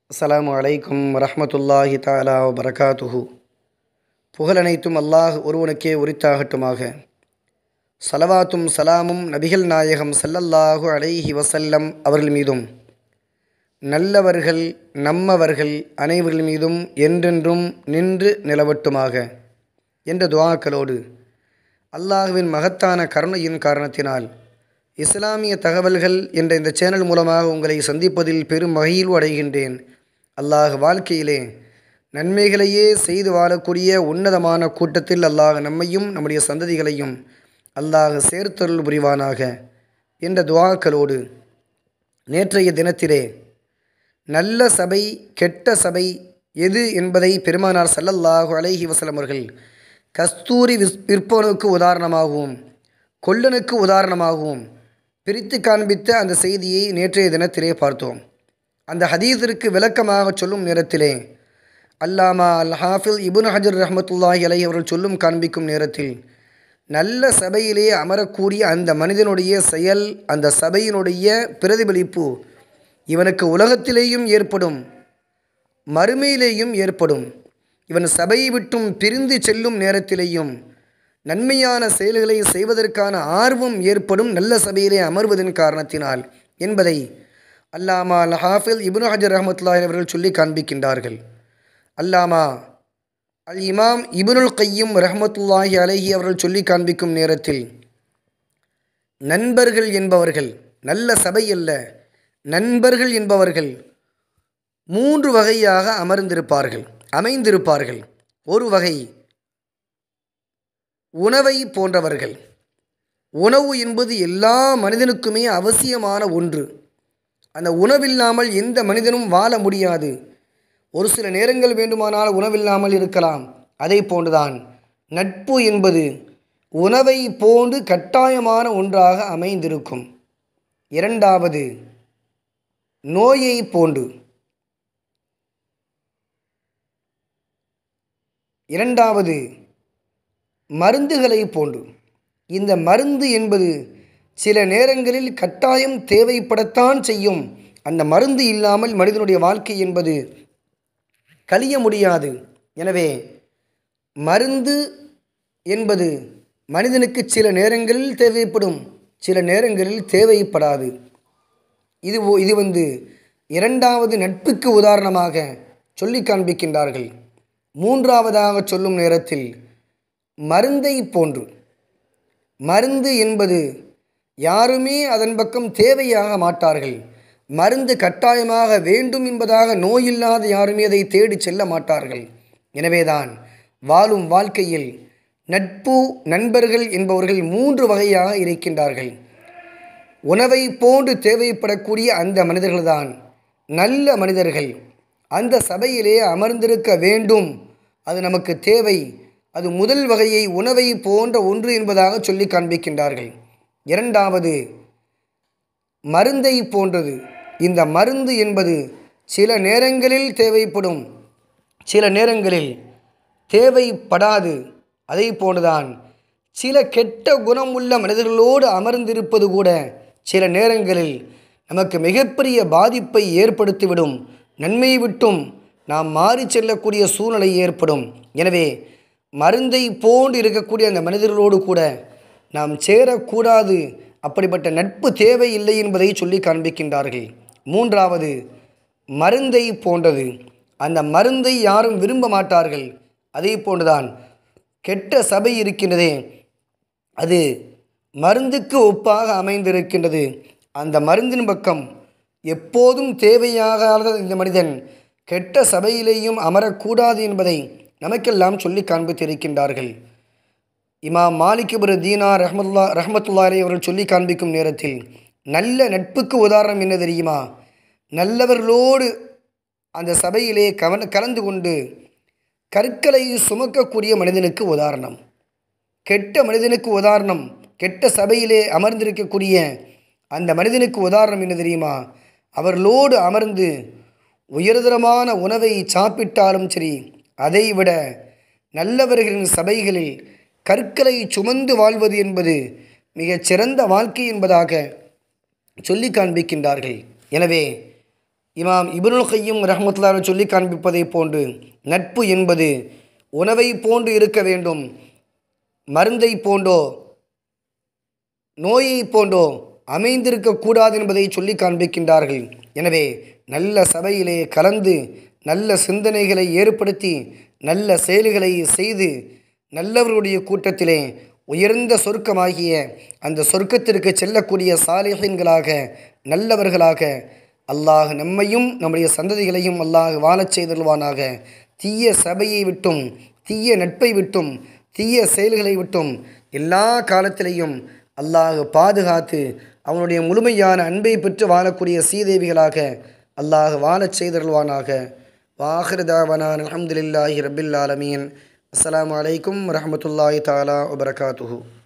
அஸ்ஸலாமு அலைக்கும் வரஹ்மத்துல்லாஹி தஆலா வபரகாத்துஹு புகழனைத்தும் அல்லாஹ் ஒருவனுக்கே உரித்தாகட்டுமாக சலவாத்தும் சலாமும் நபிகள் நாயகம் ஸல்லல்லாஹு அலைஹி வஸல்லம் அவர்கள் மீதும் நல்லவர்கள் நம்மவர்கள் அனைவர்கள் மீதும் என்றென்றும் நின்று நிலவட்டுமாக என்ற துஆக்களோடு அல்லாஹுவின் மகத்தான கருணையின் காரணத்தினால் இஸ்லாமிய தகவல்கள் என்ற இந்த சேனல் மூலமாக உங்களை சந்திப்பதில் பெரும் மகிழ்வு அடைகின்றேன் அல்லாஹ் வாழ்க்கையிலே நன்மைகளையே செய்து வாழக்கூடிய உன்னதமான கூட்டத்தில் அல்லாஹ் நம்மையும் நம்முடைய சந்ததிகளையும் அல்லாஹ் சேர்த்தருள் புரிவானாக என்ற துவாக்களோடு நேற்றைய தினத்திலே நல்ல சபை கெட்ட சபை எது என்பதை பெருமானார் சல்லல்லாஹு அலைஹி வஸல்லம் அவர்கள் கஸ்தூரி விஸ் விற்பவனுக்கு உதாரணமாகவும் கொல்லனுக்கு உதாரணமாகவும் பிரித்து காண்பித்த அந்த செய்தியை நேற்றைய தினத்திலே பார்த்தோம் அந்த ஹதீஸிற்கு விளக்கமாக சொல்லும் நேரத்திலே அல்லாமா அல் ஹாஃபில் இபுன் ஹஜர் ரஹமத்துல்லாஹி அலை அவர்கள் சொல்லும் காண்பிக்கும் நேரத்தில் நல்ல சபையிலே அமரக்கூடிய அந்த மனிதனுடைய செயல் அந்த சபையினுடைய பிரதிபலிப்பு இவனுக்கு உலகத்திலேயும் ஏற்படும் மறுமையிலேயும் ஏற்படும் இவன் சபையை விட்டும் பிரிந்து செல்லும் நேரத்திலேயும் நன்மையான செயல்களை செய்வதற்கான ஆர்வம் ஏற்படும் நல்ல சபையிலே அமர்வதன் காரணத்தினால் என்பதை அல்லாமா அல் ஹாஃபில் இப்னு ஹஜர் ரஹமத்துல்லாஹி அவர்கள் சொல்லி காண்பிக்கின்றார்கள் அல்லாமா அல் இமாம் இபுனுல் கையும் ரஹமத்துல்லாஹி அலஹி அவர்கள் சொல்லி காண்பிக்கும் நேரத்தில் நண்பர்கள் என்பவர்கள் நல்ல சபை அல்ல நண்பர்கள் என்பவர்கள் மூன்று வகையாக அமர்ந்திருப்பார்கள் அமைந்திருப்பார்கள் ஒரு வகை உணவை போன்றவர்கள் உணவு என்பது எல்லா மனிதனுக்குமே அவசியமான ஒன்று அந்த உணவில்லாமல் எந்த மனிதனும் வாழ முடியாது ஒரு சில நேரங்கள் வேண்டுமானால் உணவில்லாமல் இருக்கலாம் அதே போன்றுதான் நட்பு என்பது உணவை போன்று கட்டாயமான ஒன்றாக அமைந்திருக்கும் இரண்டாவது நோயை போன்று இரண்டாவது மருந்துகளை போன்று இந்த மருந்து என்பது சில நேரங்களில் கட்டாயம் தேவைப்படத்தான் செய்யும் அந்த மருந்து இல்லாமல் மனிதனுடைய வாழ்க்கை என்பது கழிய முடியாது எனவே மருந்து என்பது மனிதனுக்கு சில நேரங்களில் தேவைப்படும் சில நேரங்களில் தேவைப்படாது இது இது வந்து இரண்டாவது நட்புக்கு உதாரணமாக சொல்லி காண்பிக்கின்றார்கள் மூன்றாவதாக சொல்லும் நேரத்தில் மருந்தை போன்று மருந்து என்பது யாருமே அதன் பக்கம் தேவையாக மாட்டார்கள் மருந்து கட்டாயமாக வேண்டும் என்பதாக நோயில்லாத யாருமே அதை தேடி செல்ல மாட்டார்கள் எனவேதான் வாழும் வாழ்க்கையில் நட்பு நண்பர்கள் என்பவர்கள் மூன்று வகையாக இருக்கின்றார்கள் உணவை போன்று தேவைப்படக்கூடிய அந்த மனிதர்கள்தான் நல்ல மனிதர்கள் அந்த சபையிலே அமர்ந்திருக்க வேண்டும் அது நமக்கு தேவை அது முதல் வகையை உணவை போன்ற ஒன்று என்பதாக சொல்லி காண்பிக்கின்றார்கள் இரண்டாவது மருந்தை போன்றது இந்த மருந்து என்பது சில நேரங்களில் தேவைப்படும் சில நேரங்களில் தேவைப்படாது அதை போன்றுதான் சில கெட்ட குணம் உள்ள மனிதர்களோடு அமர்ந்திருப்பது கூட சில நேரங்களில் நமக்கு மிகப்பெரிய பாதிப்பை ஏற்படுத்திவிடும் நன்மை விட்டும் நாம் மாறி செல்லக்கூடிய சூழ்நிலை ஏற்படும் எனவே மருந்தை போன்று இருக்கக்கூடிய அந்த மனிதர்களோடு கூட நாம் சேரக்கூடாது அப்படிப்பட்ட நட்பு தேவையில்லை என்பதை சொல்லி காண்பிக்கின்றார்கள் மூன்றாவது மருந்தை போன்றது அந்த மருந்தை யாரும் விரும்ப மாட்டார்கள் அதே போன்றுதான் கெட்ட சபை இருக்கின்றதே அது மருந்துக்கு ஒப்பாக அமைந்திருக்கின்றது அந்த மருந்தின் பக்கம் எப்போதும் தேவையாகாத இந்த மனிதன் கெட்ட சபையிலேயும் அமரக்கூடாது என்பதை நமக்கெல்லாம் சொல்லி காண்பித்திருக்கின்றார்கள் இமாம் மாலிகிபுர தீனா ரஹமத்துல்லா ரஹமத்துல்லாரே அவர்கள் சொல்லி காண்பிக்கும் நேரத்தில் நல்ல நட்புக்கு உதாரணம் என்ன தெரியுமா நல்லவர்களோடு அந்த சபையிலே கவன கலந்து கொண்டு கற்களை சுமக்கக்கூடிய மனிதனுக்கு உதாரணம் கெட்ட மனிதனுக்கு உதாரணம் கெட்ட சபையிலே அமர்ந்திருக்கக்கூடிய அந்த மனிதனுக்கு உதாரணம் என்ன தெரியுமா அவர்களோடு அமர்ந்து உயர்தரமான உணவை சாப்பிட்டாலும் சரி அதைவிட நல்லவர்களின் சபைகளில் கற்களை சுமந்து வாழ்வது என்பது மிகச் சிறந்த வாழ்க்கை என்பதாக சொல்லி காண்பிக்கின்றார்கள் எனவே இமாம் இப்னுல் கையும் ரஹமத்துல்லாவை சொல்லி காண்பிப்பதை போன்று நட்பு என்பது உணவை போன்று இருக்க வேண்டும் மருந்தை போன்றோ நோயை போன்றோ அமைந்திருக்கக்கூடாது என்பதை சொல்லி காண்பிக்கின்றார்கள் எனவே நல்ல சபையிலே கலந்து நல்ல சிந்தனைகளை ஏற்படுத்தி நல்ல செயல்களை செய்து நல்லவர்களுடைய கூட்டத்திலே உயர்ந்த சொர்க்கமாகிய அந்த சொர்க்கத்திற்கு செல்லக்கூடிய சாலிகன்களாக நல்லவர்களாக அல்லாஹ் நம்மையும் நம்முடைய சந்ததிகளையும் அல்லாஹ் வாழச் செய்தல்வானாக தீய சபையை விட்டும் தீய நட்பை விட்டும் தீய செயல்களை விட்டும் எல்லா காலத்திலையும் அல்லாஹ் பாதுகாத்து அவனுடைய முழுமையான அன்பை பெற்று வாழக்கூடிய சீதேவிகளாக அல்லாஹ் வாழச் செய்தருள்வானாக வாஹிருதாவனான் அலமதுல்லாஹி ரபில் ஆலமீன் அஸ்லாம் வலைக்கம் வரமத்துல்லாஹி தாலா வபரகாத்துஹூ